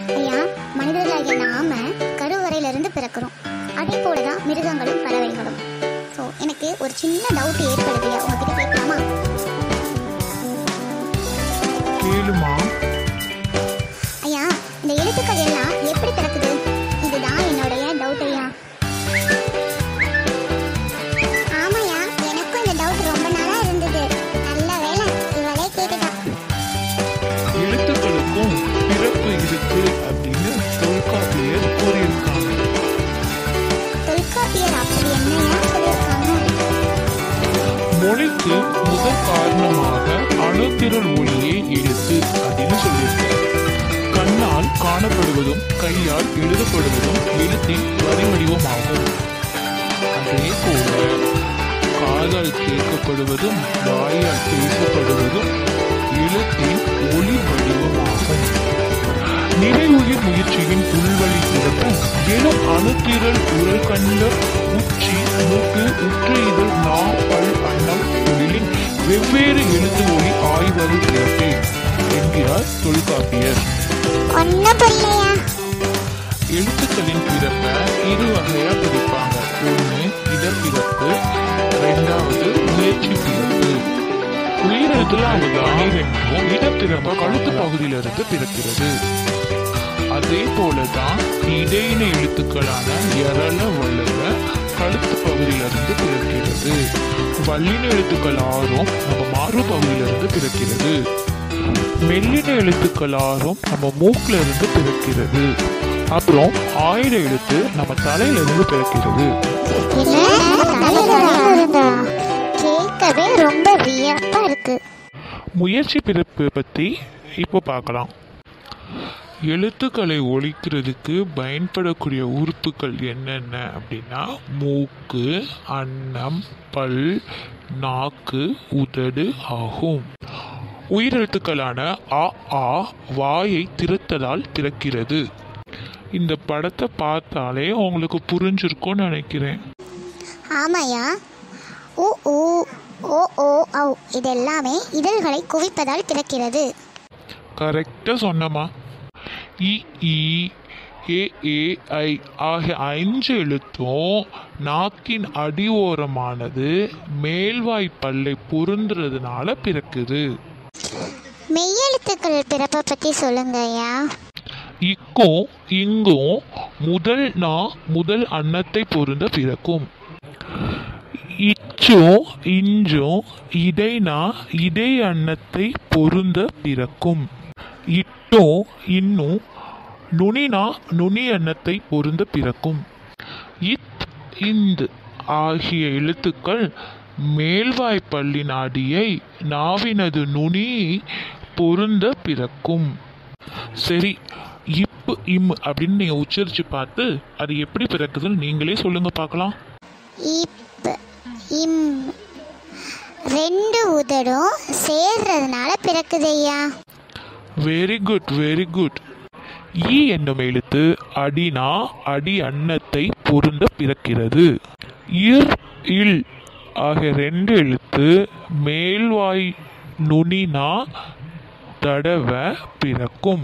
ஐயா மனிதர்களாகிய நாம கருவறையிலிருந்து பிறக்கிறோம் அதே போல தான் மிருகங்களும் பறவைகளும் ஸோ எனக்கு ஒரு சின்ன டவுட் ஏற்படுதுயா உங்ககிட்ட கேட்கலாமா கேளுமா ஐயா இந்த எழுத்துக்கள் எல்லாம் எப்படி பிறக்குது இதுதான் என்னுடைய டவுட் ஐயா ஆமாய்யா எனக்கும் இந்த டவுட் ரொம்ப நாளா இருந்தது நல்ல வேலை இவளே கேட்டுட்டா எழுத்துக்களுக்கும் பிறப்பு இருக்கு அப்படின்னு தொல்காப்பியர் கூறியிருக்காங்க தொல்காப்பியர் அப்படி என்னையா சொல்லியிருக்காங்க மொழிக்கு முதல் காரணமாக அணுத்திரள் ஒளியே எழுத்து அப்படின்னு சொல்லியிருக்காங்க கண்ணால் காணப்படுவதும் கையால் எழுதப்படுவதும் எழுத்தின் வரி வடிவமாகும் அதே போல காதால் கேட்கப்படுவதும் வாயால் பேசப்படுவதும் எழுத்தின் ஒளி வடிவமாகும் நிறைவுயிர் முயற்சியின் உள்வழி பிறப்பு எனும் அணுத்திரள் உரல் கண்ட உச்சி மூக்கு உற்ற இதழ் நா பல் அன்னம் தொழிலின் வெவ்வேறு எழுத்து ஒளி ஆய்வரு பிறப்பே என்கிறார் தொல்காப்பியர் ஒன்னும் புரியலையா எழுத்துக்களின் பிறப்பை இரு வகையா பிரிப்பாங்க ஒண்ணு இடப்பிறப்பு ரெண்டாவது முயற்சி பிறப்பு உயிரெழுத்துல பனிரெண்டும் இடப்பிறப்ப கழுத்து பகுதியிலிருந்து பிறக்கிறது அதே போலதான் இடையின எழுத்துக்களான எரள வல்லல கழுத்து பகுதியிலிருந்து பிறக்கிறது வல்லின எழுத்துக்கள் ஆறும் நம்ம மாறு பகுதியிலிருந்து பிறக்கிறது மெல்லின எழுத்துக்கள் ஆறும் நம்ம மூக்குல இருந்து பிறக்கிறது அப்புறம் ஆயுத எழுத்து நம்ம தலையில இருந்து பிறக்கிறது கேட்கவே ரொம்ப வியப்பா இருக்கு முயற்சி பிறப்பு பத்தி இப்போ பார்க்கலாம் எழுத்துக்களை ஒழிக்கிறதுக்கு பயன்படக்கூடிய உறுப்புகள் என்னென்ன அப்படின்னா மூக்கு அன்னம் பல் நாக்கு உதடு ஆகும் உயிரெழுத்துக்களான அ ஆ வாயை திறத்ததால் திறக்கிறது இந்த படத்தை பார்த்தாலே உங்களுக்கு புரிஞ்சிருக்கும்னு நினைக்கிறேன் ஆமாயா ஓ ஓ ஓ ஓ ஔ இதெல்லாமே இதழ்களை குவிப்பதால் பிறக்கிறது கரெக்டாக சொன்னமா இ இ ஏ ஏ ஐ ஆகிய ஐந்து எழுத்தும் நாக்கின் அடி ஓரமானது மேல்வாய் பல்லை பொருந்துறதுனால பிறக்குது மெய்யெழுத்துக்கள் பிறப்பை பற்றி சொல்லுங்க ஐயா இக்கும் இங்கும் முதல் நா முதல் அன்னத்தை பொருந்த பிறக்கும் இச்சும் இஞ்சும் இடைநா இடை அன்னத்தை பொருந்த பிறக்கும் இட்டும் இன்னும் நுனினா நுனி அன்னத்தை பொருந்த பிறக்கும் இத் இந்து ஆகிய எழுத்துக்கள் மேல்வாய் பல்லின் அடியை நாவினது நுனி பொருந்த பிறக்கும் சரி இப்பு இம் அப்படின்னு நீங்க உச்சரிச்சு பார்த்து அது எப்படி பிறக்குதுன்னு நீங்களே சொல்லுங்க பார்க்கலாம் இப் இம் ரெண்டு உதடும் சேர்றதுனால பிறக்குது ஐயா வெரி குட் வெரி குட் ஈ என்னும் எழுத்து அடினா அடி அன்னத்தை பொருந்த பிறக்கிறது இர் இல் ஆகிய ரெண்டு எழுத்து மேல்வாய் நுனினா தடவ பிறக்கும்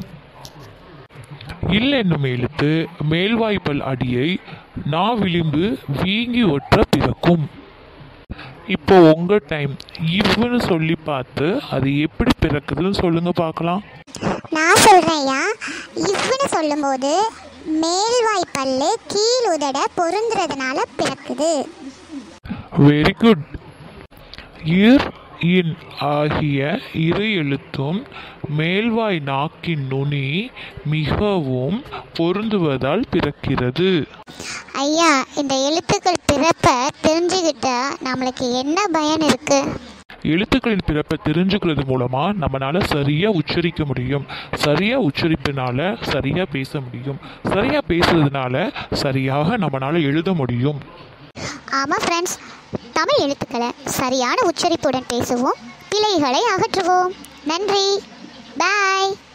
இல் என்னும் எழுத்து மேல்வாய்ப்பல் அடியை நா விளிம்பு வீங்கி ஒற்ற பிறக்கும் இப்போ உங்க டைம் இவ்னு சொல்லி பார்த்து அது எப்படி பிறக்குதுன்னு சொல்லுங்க பார்க்கலாம் நான் சொல்றேன் ஐயா இவ்னு சொல்லும்போது மேல்வாய் பல்லு கீழ் உதட பொருந்துறதுனால பிறக்குது வெரி குட் இர் இன் ஆகிய இரு எழுத்தும் மேல்வாய் நாக்கின் நுனி மிகவும் பொருந்துவதால் பிறக்கிறது ஐயா இந்த எழுத்துக்கள் பிறப்ப தெரிஞ்சுக்கிட்டா நம்மளுக்கு என்ன பயன் இருக்கு எழுத்துக்களின் பிறப்பை தெரிஞ்சுக்கிறது மூலமா நம்மளால சரியா உச்சரிக்க முடியும் சரியா உச்சரிப்பினால சரியா பேச முடியும் சரியா பேசுறதுனால சரியாக நம்மளால எழுத முடியும் ஆமாம் ஃப்ரெண்ட்ஸ் தமிழ் எழுத்துக்களை சரியான உச்சரிப்புடன் பேசுவோம் பிழைகளை அகற்றுவோம் நன்றி பாய்